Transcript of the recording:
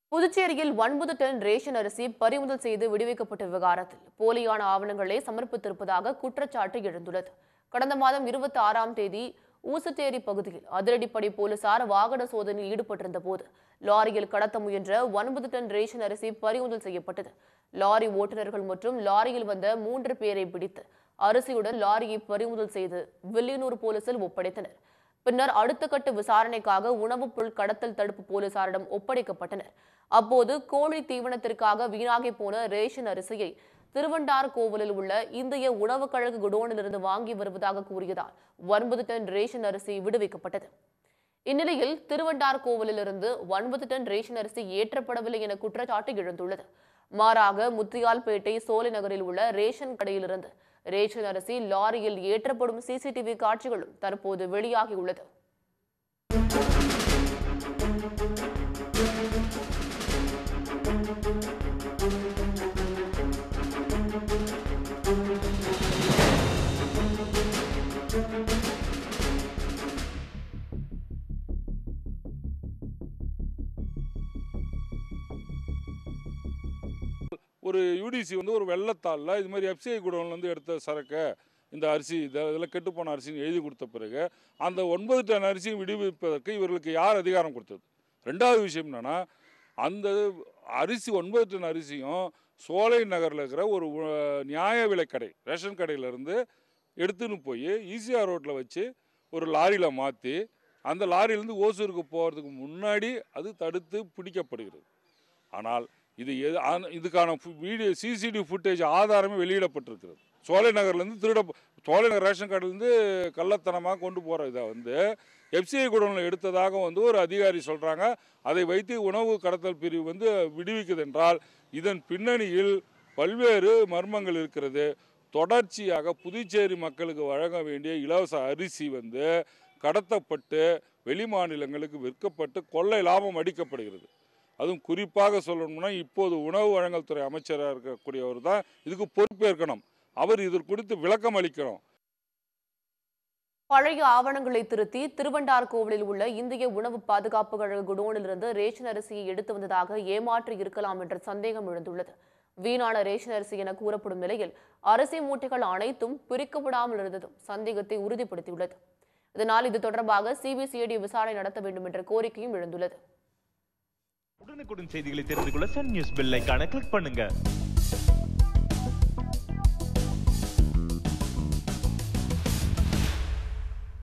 புதுச்சேரியில் ஒன்பது ton ration அரிசி பறிமுதல் செய்து விடுவிக்கப்பட்ட விவகாரத்தில் போலியான ஆவணங்களை சமர்ப்பித்திருப்பதாக குற்றச்சாட்டு எழுந்துள்ளது கடந்த மாதம் இருபத்தி ஆறாம் தேதி ஊசுட்டேரி பகுதியில் அதிரடிப்படை போலீசார் வாகன சோதனையில் ஈடுபட்டிருந்த போது லாரியில் கடத்த முயன்ற ஒன்பது டன் ரேஷன் அரிசி பறிமுதல் செய்யப்பட்டது லாரி ஓட்டுநர்கள் மற்றும் லாரியில் வந்த மூன்று பேரை பிடித்து அரிசியுடன் லாரியை பறிமுதல் செய்து வில்லியனூர் போலீசில் ஒப்படைத்தனர் பின்னர் அடுத்த கட்ட விசாரணைக்காக உணவுப் பொருள் கடத்தல் தடுப்பு போலீசாரிடம் ஒப்படைக்கப்பட்டனர் அப்போது கோழி தீவனத்திற்காக வீணாகி போன ரேஷன் அரிசியை திருவண்டார் கோவிலில் உள்ள இந்திய உணவுக் கழக குடோனிலிருந்து வாங்கி வருவதாக கூறியதால் ஒன்பது டன் ரேஷன் அரிசி விடுவிக்கப்பட்டது இந்நிலையில் திருவண்டார் கோவிலிலிருந்து ஒன்பது டன் ரேஷன் அரிசி ஏற்றப்படவில்லை என குற்றச்சாட்டு எழுந்துள்ளது மாறாக முத்தியால்பேட்டை சோலை நகரில் உள்ள ரேஷன் கடையிலிருந்து ரேஷன் அரிசி லாரியில் ஏற்றப்படும் சிசிடிவி காட்சிகளும் தற்போது வெளியாகியுள்ளது ஒரு யூடிசி வந்து ஒரு வெள்ளத்தாளில் இது மாதிரி எஃப்சிஐ குடோன்லேருந்து எடுத்த சரக்கு இந்த அரிசி இத- இதெல்லாம் கெட்டுப்போன அரிசின்னு எழுதி கொடுத்த பிறகு அந்த ஒன்பது டன் அரிசியை விடுவிப்பதற்கு இவர்களுக்கு யார் அதிகாரம் கொடுத்தது ரெண்டாவது விஷயம் என்னென்னா அந்த அரிசி ஒன்பது டன் அரிசியும் சோலை நகரில் இருக்கிற ஒரு உ- நியாய விலைக் கடை ரேஷன் கடையிலேருந்து எடுத்துன்னு போய் ஈசிஆர் ரோட்டில் வச்சு ஒரு லாரியில் மாற்றி அந்த லாரியிலேருந்து ஓசூருக்கு போகிறதுக்கு முன்னாடி அது தடுத்து பிடிக்கப்படுகிறது ஆனால் இது எது ஆன- இதுக்கான ஃபு- வீடியோ சிசிடிவி ஃபுட்டேஜ் ஆதாரமே வெளியிடப்பட்டிருக்கிறது சோலை நகர்லேருந்து திருட சோலை நகர் ரேஷன் கார்டுலேருந்து கள்ளத்தனமாக கொண்டு போகிற இதை வந்து எஃப்சிஐ குடோனில் எடுத்ததாக வந்து ஒரு அதிகாரி சொல்கிறாங்க அதை வைத்து உணவு கடத்தல் பிரிவு வந்து விடுவிக்குது என்றால் இதன் பின்னணியில் பல்வேறு மர்மங்கள் இருக்கிறது தொடர்ச்சியாக புதுச்சேரி மக்களுக்கு வழங்க வேண்டிய இலவச அரிசி வந்து கடத்தப்பட்டு வெளிமாநிலங்களுக்கு விற்கப்பட்டு கொள்ளை லாபம் அடிக்கப்படுகிறது அதுவும் குறிப்பாக சொல்லணும்னா இப்போது உணவு வழங்கல் துறை அமைச்சராக இருக்கக்கூடியவர் தான் இதுக்கு பொறுப்பேற்கணும் அவர் இது குறித்து விளக்கம் அளிக்கணும் பழைய ஆவணங்களை திருத்தி திருவண்டார் கோவிலில் உள்ள இந்திய உணவு பாதுகாப்பு கழக குடோனிலிருந்து ரேஷன் அரிசியை எடுத்து வந்ததாக ஏமாற்றி இருக்கலாம் என்ற சந்தேகம் எழுந்துள்ளது வீணான ரேஷன் அரிசி என கூறப்படும் நிலையில் அரிசி மூட்டைகள் அனைத்தும் பிரிக்கப்படாமல் இருந்ததும் சந்தேகத்தை உறுதிப்படுத்தியுள்ளது இதனால் இது தொடர்பாக சிபிசிஐடி விசாரணை நடத்த வேண்டும் என்ற கோரிக்கையும் எழுந்துள்ளது உடனுக்குடன் செய்திகளை தெரிந்து கொள்ள சன் நியூஸ் பெல் ஐகானை கிளிக் பண்ணுங்க